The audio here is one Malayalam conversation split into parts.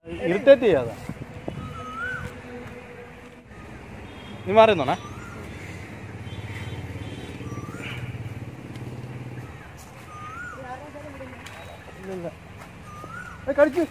ഇറിറ്റേറ്റ് ചെയ്യാതെ നീ മാറിയെന്നോണേ കടിച്ചു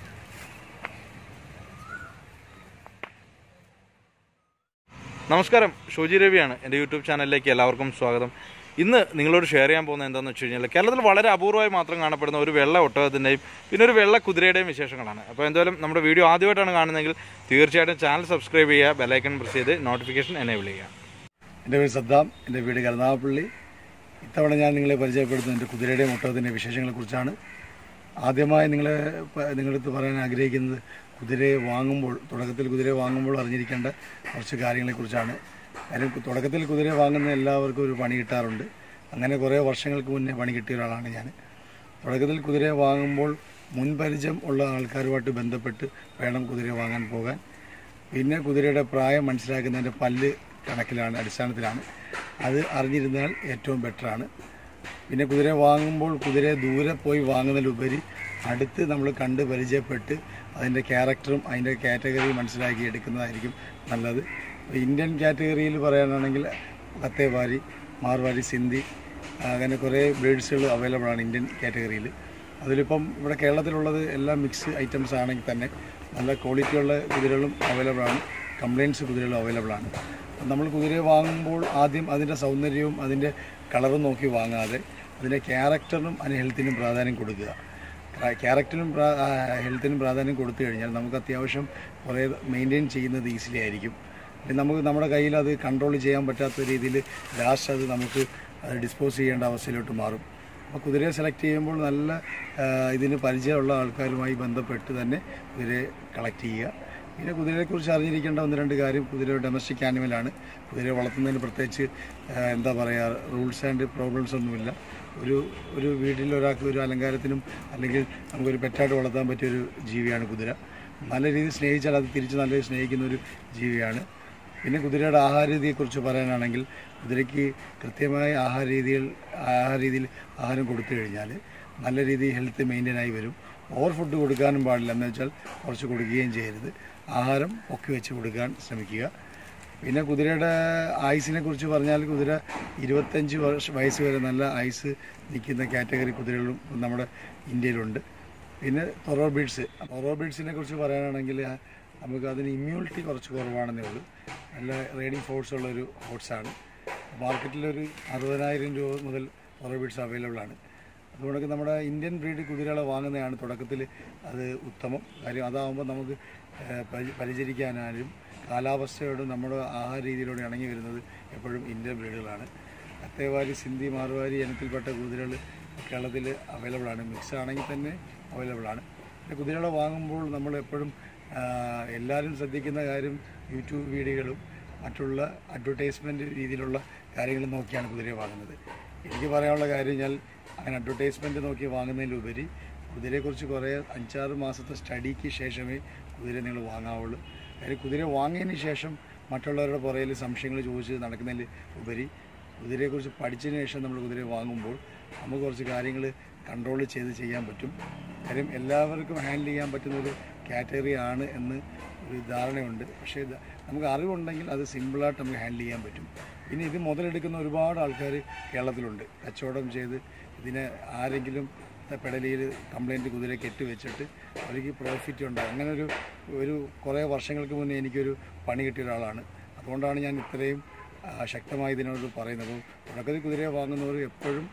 നമസ്കാരം ഷോജി രവിയാണ് എൻ്റെ യൂട്യൂബ് ചാനലിലേക്ക് എല്ലാവർക്കും സ്വാഗതം ഇന്ന് നിങ്ങളോട് ഷെയർ ചെയ്യാൻ പോകുന്നത് എന്താണെന്ന് വെച്ച് കഴിഞ്ഞാൽ കേരളത്തിൽ വളരെ അപൂർവമായി മാത്രം കാണപ്പെടുന്ന ഒരു വെള്ള ഒട്ടകത്തിൻ്റെയും പിന്നെ ഒരു വെള്ള കുതിരയുടെയും വിശേഷങ്ങളാണ് അപ്പോൾ എന്തായാലും നമ്മുടെ വീഡിയോ ആദ്യമായിട്ടാണ് കാണുന്നതെങ്കിൽ തീർച്ചയായിട്ടും ചാനൽ സബ്സ്ക്രൈബ് ചെയ്യുക ബെലൈക്കൺ പ്രസ് ചെയ്ത് നോട്ടിഫിക്കേഷൻ എനേബിൾ ചെയ്യുക എൻ്റെ പേര് സദ്ദാം എൻ്റെ വീട് കരുനാഗപ്പള്ളി ഇത്തവണ ഞാൻ നിങ്ങളെ പരിചയപ്പെടുത്തുന്നത് എൻ്റെ കുതിരയുടെയും ഒട്ടകത്തിൻ്റെ വിശേഷങ്ങളെക്കുറിച്ചാണ് ആദ്യമായി നിങ്ങളെ പ- നിങ്ങളടുത്ത് പറയാൻ ആഗ്രഹിക്കുന്നത് കുതിരയെ വാങ്ങുമ്പോൾ തുടക്കത്തിൽ കുതിരയെ വാങ്ങുമ്പോൾ അറിഞ്ഞിരിക്കേണ്ട കുറച്ച് കാര്യങ്ങളെക്കുറിച്ചാണ് കാര്യം കു- തുടക്കത്തിൽ കുതിരയെ വാങ്ങുന്ന എല്ലാവർക്കും ഒരു പണി കിട്ടാറുണ്ട് അങ്ങനെ കുറേ വർഷങ്ങൾക്ക് മുന്നേ പണി കിട്ടിയ ഒരാളാണ് ഞാൻ തുടക്കത്തിൽ കുതിരയെ വാങ്ങുമ്പോൾ മുൻപരിചയം ഉള്ള ആൾക്കാരുമായിട്ട് ബന്ധപ്പെട്ട് വേണം കുതിരയെ വാങ്ങാൻ പോകാൻ പിന്നെ കുതിരയുടെ പ്രായം മനസ്സിലാക്കുന്നതിൻ്റെ പല്ല് കണക്കിലാണ് അടിസ്ഥാനത്തിലാണ് അത് അറിഞ്ഞിരുന്നാൽ ഏറ്റവും ബെറ്ററാണ് പിന്നെ കുതിരയെ വാങ്ങുമ്പോൾ കുതിരയെ ദൂരെ പോയി വാങ്ങുന്നതിലുപരി അടുത്ത് നമ്മൾ കണ്ട് പരിചയപ്പെട്ട് അതിൻ്റെ ക്യാരക്ടറും അതിൻ്റെ കാറ്റഗറിയും മനസ്സിലാക്കി എടുക്കുന്നതായിരിക്കും നല്ലത് ഇപ്പോൾ ഇന്ത്യൻ കാറ്റഗറിയിൽ പറയാനാണെങ്കിൽ കത്തേവാരി മാർവാരി സിന്ധി അങ്ങനെ കുറേ ബ്രീഡ്സുകൾ അവൈലബിൾ ആണ് ഇന്ത്യൻ കാറ്റഗറിയിൽ അതിലിപ്പം ഇവിടെ കേരളത്തിലുള്ളത് എല്ലാം മിക്സ് ഐറ്റംസ് ആണെങ്കിൽ തന്നെ നല്ല ക്വാളിറ്റിയുള്ള കുതിരകളും അവൈലബിൾ ആണ് കംപ്ലയിൻസ് കുതിരകളും അവൈലബിൾ ആണ് അപ്പം നമ്മൾ കുതിരയെ വാങ്ങുമ്പോൾ ആദ്യം അതിൻ്റെ സൗന്ദര്യവും അതിൻ്റെ കളറും നോക്കി വാങ്ങാതെ അതിൻ്റെ ക്യാരക്ടറിനും അതിന് ഹെൽത്തിനും പ്രാധാന്യം കൊടുക്കുക ക്യാ- ക്യാരക്ടറിനും പ്രാ- ആ, ഹെൽത്തിനും പ്രാധാന്യം കൊടുത്തു കഴിഞ്ഞാൽ നമുക്ക് അത്യാവശ്യം കുറേ മെയിൻറ്റെയിൻ ചെയ്യുന്നത് ഈസിലി ആയിരിക്കും പിന്നെ നമുക്ക് നമ്മുടെ കയ്യിൽ അത് കൺട്രോൾ ചെയ്യാൻ പറ്റാത്ത രീതിയിൽ ലാസ്റ്റ് അത് നമുക്ക് അത് ഡിസ്പോസ് ചെയ്യേണ്ട അവസ്ഥയിലോട്ട് മാറും അപ്പോൾ കുതിരയെ സെലക്ട് ചെയ്യുമ്പോൾ നല്ല ആ, ഇതിന് പരിചയമുള്ള ആൾക്കാരുമായി ബന്ധപ്പെട്ട് തന്നെ കുതിരയെ കളക്ട് ചെയ്യുക പിന്നെ കുതിരയെക്കുറിച്ച് അറിഞ്ഞിരിക്കേണ്ട ഒന്ന് രണ്ട് കാര്യം കുതിര ഡൊമസ്റ്റിക് ആനിമലാണ് കുതിരയെ വളർത്തുന്നതിന് പ്രത്യേകിച്ച് ആ, എന്താ പറയുക റൂൾസ് ആൻഡ് പ്രോബ്ലംസ് ഒന്നുമില്ല ഒരു ഒരു വീട്ടിൽ ഒരാൾക്ക് ഒരു അലങ്കാരത്തിനും അല്ലെങ്കിൽ നമുക്കൊരു പെറ്റായിട്ട് വളർത്താൻ പറ്റിയ ഒരു ജീവിയാണ് കുതിര നല്ല രീതിയിൽ സ്നേഹിച്ചാൽ അത് തിരിച്ച് നല്ല രീതിയിൽ സ്നേഹിക്കുന്ന ഒരു ജീവിയാണ് പിന്നെ കുതിരയുടെ ആഹാര രീതിയെക്കുറിച്ച് പറയാനാണെങ്കിൽ കുതിരയ്ക്ക് കൃത്യമായ ആഹാര രീതികൾ ആഹാര രീതിയിൽ ആഹാരം കൊടുത്തു കഴിഞ്ഞാൽ നല്ല രീതിയിൽ ഹെൽത്ത് മെയിൻറ്റെയിൻ ആയി വരും ഓവർ ഫുഡ് കൊടുക്കാനും പാടില്ല എന്ന് വെച്ചാൽ കുറച്ച് കൊടുക്കുകയും ചെയ്യരുത് ആഹാരം പൊക്കി വെച്ച് കൊടുക്കാൻ ശ്രമിക്കുക പിന്നെ കുതിരയുടെ ആയുസിനെ കുറിച്ച് പറഞ്ഞാൽ കുതിര ഇരുപത്തഞ്ച് വർഷ വയസ്സ് വരെ നല്ല ആയുസ് നിൽക്കുന്ന കാറ്റഗറി കുതിരകളും നമ്മുടെ ഇന്ത്യയിലുണ്ട് പിന്നെ തൊറോ ബീഡ്സ് തൊറോ ബീഡ്സിനെ കുറിച്ച് പറയാനാണെങ്കിൽ നമുക്ക് അതിന് ഇമ്മ്യൂണിറ്റി കുറച്ച് കുറവാണെന്നേ ഉള്ളൂ നല്ല റൈഡിങ് ഫോഴ്സ് ഉള്ള ഒരു ഹോർസാണ് മാർക്കറ്റിലൊരു അറുപതിനായിരം രൂപ മുതൽ തൊറോ ബീഡ്സ് അവൈലബിൾ ആണ് അതുകൊണ്ട് നമ്മുടെ ഇന്ത്യൻ ബ്രീഡ് കുതിരകളെ വാങ്ങുന്നതാണ് തുടക്കത്തിൽ അത് ഉത്തമം കാര്യം അതാകുമ്പോൾ നമുക്ക് ഏഹ്, പരി- പരിചരിക്കാനാലും കാലാവസ്ഥയോടും നമ്മുടെ ആഹാര രീതിയിലൂടെ ഇണങ്ങി വരുന്നത് എപ്പോഴും ഇന്ത്യൻ ബ്രീഡുകളാണ് കത്തേവാരി സിന്ധി മാർവാരി ഇനത്തിൽപ്പെട്ട കുതിരകൾ കേരളത്തിൽ അവൈലബിൾ ആണ് മിക്സ് ആണെങ്കിൽ തന്നെ അവൈലബിൾ ആണ് പിന്നെ കുതിരകളെ വാങ്ങുമ്പോൾ നമ്മൾ എപ്പോഴും ആഹ്, എല്ലാവരും ശ്രദ്ധിക്കുന്ന കാര്യം യൂട്യൂബ് വീഡിയോകളും മറ്റുള്ള അഡ്വർടൈസ്മെൻറ്റ് രീതിയിലുള്ള കാര്യങ്ങൾ നോക്കിയാണ് കുതിരയെ വാങ്ങുന്നത് എനിക്ക് പറയാനുള്ള കാര്യം ഞാൻ അങ്ങനെ അഡ്വർടൈസ്മെൻറ്റ് നോക്കി വാങ്ങുന്നതിലുപരി കുതിരയെക്കുറിച്ച് കുറേ അഞ്ചാറ് മാസത്തെ സ്റ്റഡിക്ക് ശേഷമേ കുതിര നിങ്ങൾ വാങ്ങാവുള്ളൂ കാര്യം കുതിര വാങ്ങിയതിന് ശേഷം മറ്റുള്ളവരുടെ പുറയിൽ സംശയങ്ങൾ ചോദിച്ച് നടക്കുന്നതിൽ ഉപരി കുതിരയെക്കുറിച്ച് പഠിച്ചതിന് ശേഷം നമ്മൾ കുതിരയെ വാങ്ങുമ്പോൾ നമുക്ക് കുറച്ച് കാര്യങ്ങൾ കൺട്രോൾ ചെയ്ത് ചെയ്യാൻ പറ്റും കാര്യം എല്ലാവർക്കും ഹാൻഡിൽ ചെയ്യാൻ പറ്റുന്ന ഒരു കാറ്റഗറി ആണ് എന്ന് ഒരു ധാരണയുണ്ട് പക്ഷേ ഇത് നമുക്ക് അറിവുണ്ടെങ്കിൽ അത് സിമ്പിളായിട്ട് നമുക്ക് ഹാൻഡിൽ ചെയ്യാൻ പറ്റും പിന്നെ ഇത് മുതലെടുക്കുന്ന ഒരുപാട് ആൾക്കാർ കേരളത്തിലുണ്ട് കച്ചവടം ചെയ്ത് ഇതിനെ ആരെങ്കിലും പെടലിയിൽ കംപ്ലൈൻറ്റ് കുതിര കെട്ടി വെച്ചിട്ട് അവർക്ക് പ്രോഫിറ്റ് ഉണ്ടാകും അങ്ങനെ ഒരു ഒരു കുറേ വർഷങ്ങൾക്ക് മുന്നേ എനിക്കൊരു പണി കിട്ടിയ ഒരാളാണ് അതുകൊണ്ടാണ് ഞാൻ ഇത്രയും ആ, ശക്തമായി ഇതിനോട് പറയുന്നത് അപ്പോൾ തുടക്കത്തിൽ കുതിരയെ വാങ്ങുന്നവർ എപ്പോഴും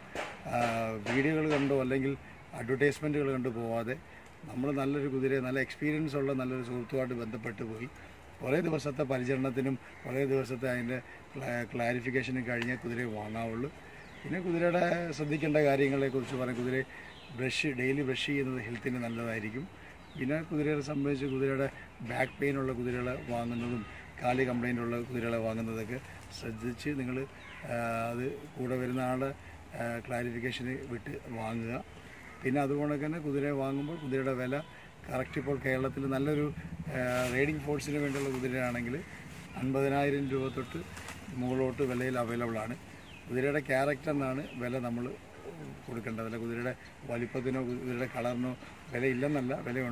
വീഡിയോകൾ കണ്ടോ അല്ലെങ്കിൽ അഡ്വർടൈസ്മെൻറ്റുകൾ കണ്ടു പോവാതെ നമ്മൾ നല്ലൊരു കുതിരയെ നല്ല എക്സ്പീരിയൻസ് ഉള്ള നല്ലൊരു സുഹൃത്തുമായിട്ട് ബന്ധപ്പെട്ട് പോയി കുറേ ദിവസത്തെ പരിചരണത്തിനും കുറേ ദിവസത്തെ അതിൻ്റെ ക്ലാരിഫിക്കേഷനും കഴിഞ്ഞേ കുതിരയെ വാങ്ങാവുള്ളൂ പിന്നെ കുതിരയുടെ ശ്രദ്ധിക്കേണ്ട കാര്യങ്ങളെക്കുറിച്ച് പറയാം കുതിരയെ ബ്രഷ് ഡെയിലി ബ്രഷ് ചെയ്യുന്നത് ഹെൽത്തിന് നല്ലതായിരിക്കും പിന്നെ കുതിരയെ സംബന്ധിച്ച് കുതിരയുടെ ബാക്ക് പെയിൻ ഉള്ള കുതിരകളെ വാങ്ങുന്നതും കാല് കംപ്ലൈൻ്റ് ഉള്ള കുതിരകളെ വാങ്ങുന്നതൊക്കെ ശ്രദ്ധിച്ച് നിങ്ങൾ അത് കൂടെ വരുന്ന ആളെ ക്ലാരിഫിക്കേഷന് വിട്ട് വാങ്ങുക പിന്നെ അതുകൊണ്ട് തന്നെ കുതിരയെ വാങ്ങുമ്പോൾ കുതിരയുടെ വില കറക്റ്റ് ഇപ്പോൾ കേരളത്തിൽ നല്ലൊരു റൈഡിങ് ഫോഴ്സിന് വേണ്ടിയുള്ള കുതിരയാണെങ്കിൽ അൻപതിനായിരം രൂപ തൊട്ട് മുകളിലോട്ട് വിലയിൽ അവൈലബിൾ ആണ് കുതിരയുടെ ക്യാരക്ടറിനാണ് വില നമ്മൾ കൊടുക്കേണ്ടത് അല്ല കുതിരയുടെ വലിപ്പത്തിനോ കുതിരയുടെ കളറിനോ വിലയില്ലെന്നല്ല വിലയുണ്ട്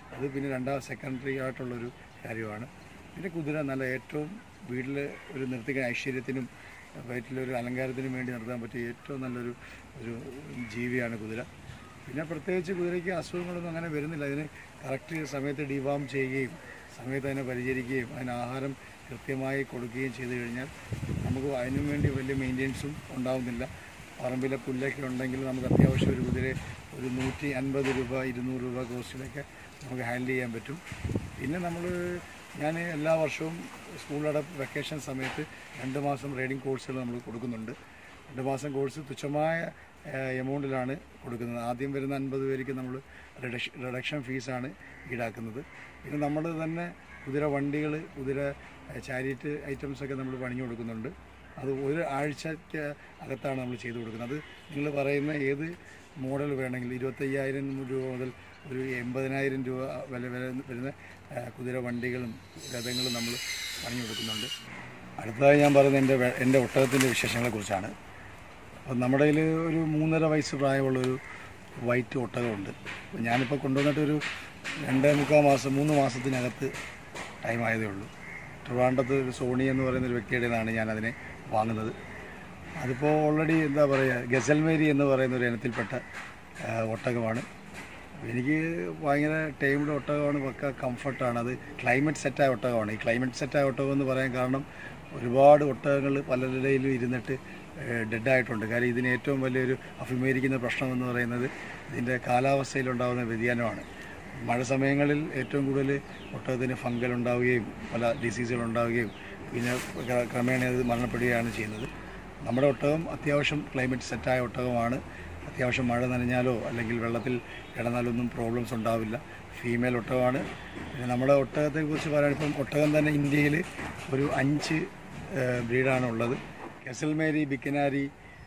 അത് പിന്നെ രണ്ടാം സെക്കൻഡറി ആയിട്ടുള്ളൊരു കാര്യമാണ് പിന്നെ കുതിര നല്ല ഏറ്റവും വീട്ടിൽ ഒരു നിർത്തിക്കാൻ ഐശ്വര്യത്തിനും വീട്ടിലൊരു അലങ്കാരത്തിനും വേണ്ടി നിർത്താൻ പറ്റിയ ഏറ്റവും നല്ലൊരു ഒരു ജീവിയാണ് കുതിര പിന്നെ പ്രത്യേകിച്ച് കുതിരയ്ക്ക് അസുഖങ്ങളൊന്നും അങ്ങനെ വരുന്നില്ല അതിന് കറക്റ്റ് സമയത്ത് ഡിവാം ചെയ്യുകയും സമയത്ത് അതിനെ പരിചരിക്കുകയും അതിന് ആഹാരം കൃത്യമായി കൊടുക്കുകയും ചെയ്തു കഴിഞ്ഞാൽ നമുക്ക് അതിനു വേണ്ടി വലിയ മെയിൻ്റെനൻസും ഉണ്ടാവുന്നില്ല പറമ്പിലെ പുല്ലൊക്കെ ഉണ്ടെങ്കിൽ നമുക്ക് അത്യാവശ്യം ഒരു കുതിരയെ ഒരു നൂറ്റി അൻപത് രൂപ ഇരുന്നൂറ് രൂപ കോസ്റ്റിലൊക്കെ നമുക്ക് ഹാൻഡിൽ ചെയ്യാൻ പറ്റും പിന്നെ നമ്മൾ ഞാൻ എല്ലാ വർഷവും സ്കൂളുടെ വെക്കേഷൻ സമയത്ത് രണ്ട് മാസം റൈഡിങ് കോഴ്സുകൾ നമ്മൾ കൊടുക്കുന്നുണ്ട് രണ്ട് മാസം കോഴ്സ് തുച്ഛമായ എമൗണ്ടിലാണ് കൊടുക്കുന്നത് ആദ്യം വരുന്ന അൻപത് പേർക്ക് നമ്മൾ റിഡക്ഷൻ റിഡക്ഷൻ ഫീസാണ് ഈടാക്കുന്നത് പിന്നെ നമ്മൾ തന്നെ കുതിര വണ്ടികൾ കുതിര ചാരിറ്റ് ഐറ്റംസൊക്കെ നമ്മൾ പണിഞ്ഞു കൊടുക്കുന്നുണ്ട് അത് ഒരു ആഴ്ചയ്ക്ക് അകത്താണ് നമ്മൾ ചെയ്തു കൊടുക്കുന്നത് അത് നിങ്ങൾ പറയുന്ന ഏത് മോഡൽ വേണമെങ്കിലും ഇരുപത്തയ്യായിരം രൂപ മുതൽ ഒരു എൺപതിനായിരം രൂപ വില വില വരുന്ന ആ, കുതിര വണ്ടികളും രഥങ്ങളും നമ്മൾ പണിഞ്ഞു കൊടുക്കുന്നുണ്ട് അടുത്തതായി ഞാൻ പറയുന്നത് എൻ്റെ വെ- എൻ്റെ ഒട്ടകത്തിൻ്റെ വിശേഷങ്ങളെക്കുറിച്ചാണ് അപ്പം നമ്മുടെ കയ്യിൽ ഒരു മൂന്നര വയസ്സ് പ്രായമുള്ളൊരു വൈറ്റ് ഒട്ടകമുണ്ട് അപ്പോൾ ഞാനിപ്പോൾ കൊണ്ടുവന്നിട്ട് ഒരു രണ്ടേ മുക്കാൽ മാസം മൂന്ന് മാസത്തിനകത്ത് ടൈം ആയതേ ഉള്ളൂ ട്രിവാൻഡത്ത് ഒരു സോണി എന്ന് പറയുന്ന ഒരു വ്യക്തിയുടെ നിന്നാണ് ഞാനതിനെ വാങ്ങുന്നത് അതിപ്പോൾ ഓൾറെഡി എന്താ പറയുക ഗസൽമേരി എന്ന് പറയുന്ന ഒരു ഇനത്തിൽപ്പെട്ട ആ, ഒട്ടകമാണ് എനിക്ക് ഭയങ്കര ടൈമിൻ്റെ ഒട്ടകമാണ് പക്ക കംഫർട്ടാണ് അത് ക്ലൈമറ്റ് സെറ്റായ ഒട്ടകമാണ് ഈ ക്ലൈമറ്റ് സെറ്റായ ഒട്ടകം എന്ന് പറയാൻ കാരണം ഒരുപാട് ഒട്ടകങ്ങൾ പലരിടയിലും ഇരുന്നിട്ട് ഡെഡായിട്ടുണ്ട് കാര്യം ഇതിന് ഏറ്റവും വലിയൊരു അഭിമുഖീകരിക്കുന്ന പ്രശ്നം എന്ന് പറയുന്നത് ഇതിൻ്റെ കാലാവസ്ഥയിലുണ്ടാകുന്ന വ്യതിയാനമാണ് മഴ സമയങ്ങളിൽ ഏറ്റവും കൂടുതൽ ഒട്ടകത്തിന് ഫംഗൽ ഉണ്ടാവുകയും പല ഡിസീസുകൾ ഉണ്ടാവുകയും പിന്നെ ക്ര- ക്രമേണ അത് മരണപ്പെടുകയാണ് ചെയ്യുന്നത് നമ്മുടെ ഒട്ടകം അത്യാവശ്യം ക്ലൈമറ്റ് സെറ്റായ ഒട്ടകമാണ് അത്യാവശ്യം മഴ നനഞ്ഞാലോ അല്ലെങ്കിൽ വെള്ളത്തിൽ കിടന്നാലോ ഒന്നും പ്രോബ്ലംസ് ഉണ്ടാവില്ല ഫീമെയിൽ ഒട്ടകമാണ് പിന്നെ നമ്മുടെ ഒട്ടകത്തെ കുറിച്ച് പറയാൻ ഇപ്പം ഒട്ടകം തന്നെ ഇന്ത്യയിൽ ഒരു അഞ്ച് ബ്രീഡാണ് ഉള്ളത് കെസൽമേരി ബിക്കനാരി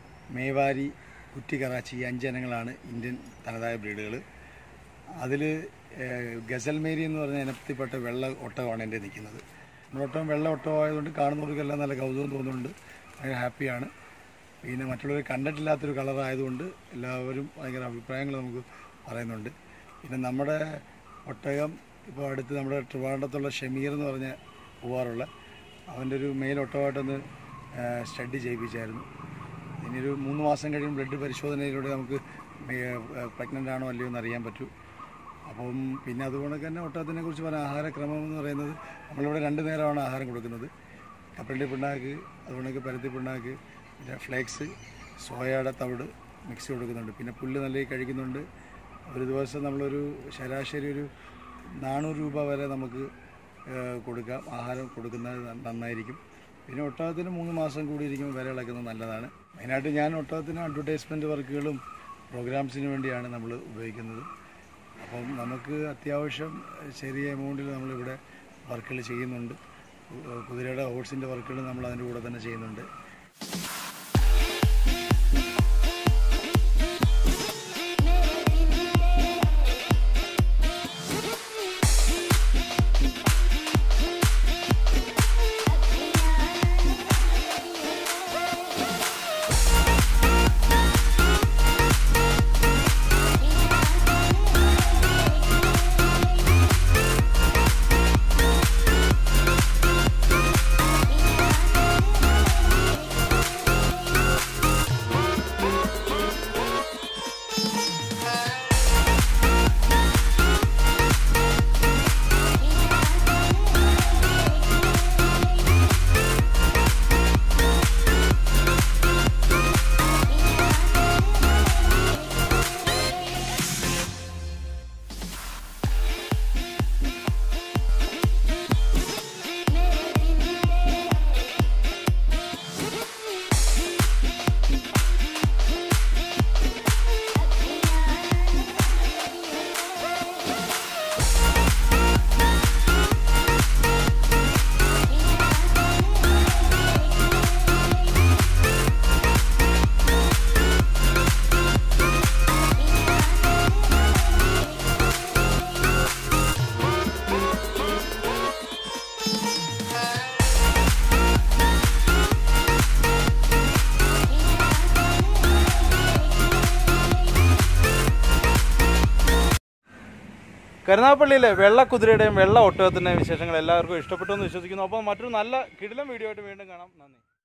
മേവാരി കുറ്റി കറാച്ചി ഈ അഞ്ച് ഇനങ്ങളാണ് ഇന്ത്യൻ തനതായ ബ്രീഡുകൾ അതിൽ ഗസൽമേരി എന്ന് പറഞ്ഞ ഇനത്തിൽപ്പെട്ട വെള്ള ഒട്ടകമാണ് എൻ്റെ നിൽക്കുന്നത് നമ്മുടെ ഒട്ടകം വെള്ള ഒട്ടകമായതുകൊണ്ട് കാണുന്നവർക്കെല്ലാം നല്ല കൗതുകം തോന്നുന്നുണ്ട് ഭയങ്കര ഹാപ്പിയാണ് പിന്നെ മറ്റുള്ളവർ കണ്ടിട്ടില്ലാത്തൊരു കളറായതുകൊണ്ട് എല്ലാവരും ഭയങ്കര അഭിപ്രായങ്ങൾ നമുക്ക് പറയുന്നുണ്ട് പിന്നെ നമ്മുടെ ഒട്ടകം ഇപ്പോൾ അടുത്ത് നമ്മുടെ ട്രിവാൻഡത്തുള്ള ഷമീർ എന്ന് പറഞ്ഞ പോവാറുള്ള അവൻ്റെ ഒരു മെയിൽ ഒട്ടകമായിട്ടൊന്ന് സ്റ്റഡി ചെയ്യിപ്പിച്ചായിരുന്നു ഇനിയൊരു മൂന്ന് മാസം കഴിയും ബ്ലഡ് പരിശോധനയിലൂടെ നമുക്ക് പ്രഗ്നൻ്റ് ആണോ അല്ലയോ എന്ന് അറിയാൻ പറ്റൂ അപ്പം പിന്നെ അതുകൊണ്ട് തന്നെ ഒട്ടകത്തിനെ കുറിച്ച് പറഞ്ഞ ആഹാരക്രമം എന്ന് പറയുന്നത് നമ്മളിവിടെ രണ്ട് നേരമാണ് ആഹാരം കൊടുക്കുന്നത് കപ്പലണ്ടി പിണ്ണാക്ക് അതുകൊണ്ടൊക്കെ പരുത്തി പിണ്ണാക്ക് പിന്നെ ഫ്ലേക്സ് സോയയുടെ തവിട് മിക്സ് കൊടുക്കുന്നുണ്ട് പിന്നെ പുല്ല് നല്ല കഴിക്കുന്നുണ്ട് ഒരു ദിവസം നമ്മളൊരു ശരാശരി ഒരു നാനൂറ് രൂപ വരെ നമുക്ക് ഏഹ്, കൊടുക്കാം ആഹാരം കൊടുക്കുന്നത് ന- നന്നായിരിക്കും പിന്നെ ഒട്ടകത്തിന് മൂന്ന് മാസം കൂടി ഇരിക്കുമ്പോൾ വില ഇളക്കുന്നത് നല്ലതാണ് മെയിനായിട്ട് ഞാൻ ഒട്ടകത്തിന് അഡ്വർടൈസ്മെൻറ്റ് വർക്കുകളും പ്രോഗ്രാംസിന് വേണ്ടിയാണ് നമ്മൾ ഉപയോഗിക്കുന്നത് അപ്പം നമുക്ക് അത്യാവശ്യം ചെറിയ എമൗണ്ടിൽ നമ്മളിവിടെ വർക്കുകൾ ചെയ്യുന്നുണ്ട് കു- കുതിരയുടെ ഹോഴ്സിൻ്റെ വർക്കുകൾ നമ്മൾ അതിൻ്റെ കൂടെ തന്നെ ചെയ്യുന്നുണ്ട് കരുനാഗപ്പള്ളിയിലെ വെള്ള കുതിരയുടെയും വെള്ള ഒട്ടകത്തിൻ്റെയും വിശേഷങ്ങൾ എല്ലാവർക്കും ഇഷ്ടപ്പെട്ടു എന്ന് വിശ്വസിക്കുന്നു അപ്പോൾ മറ്റൊരു നല്ല കിടിലം വീഡിയോ ആയിട്ട് വീണ്ടും കാണാം നന്ദി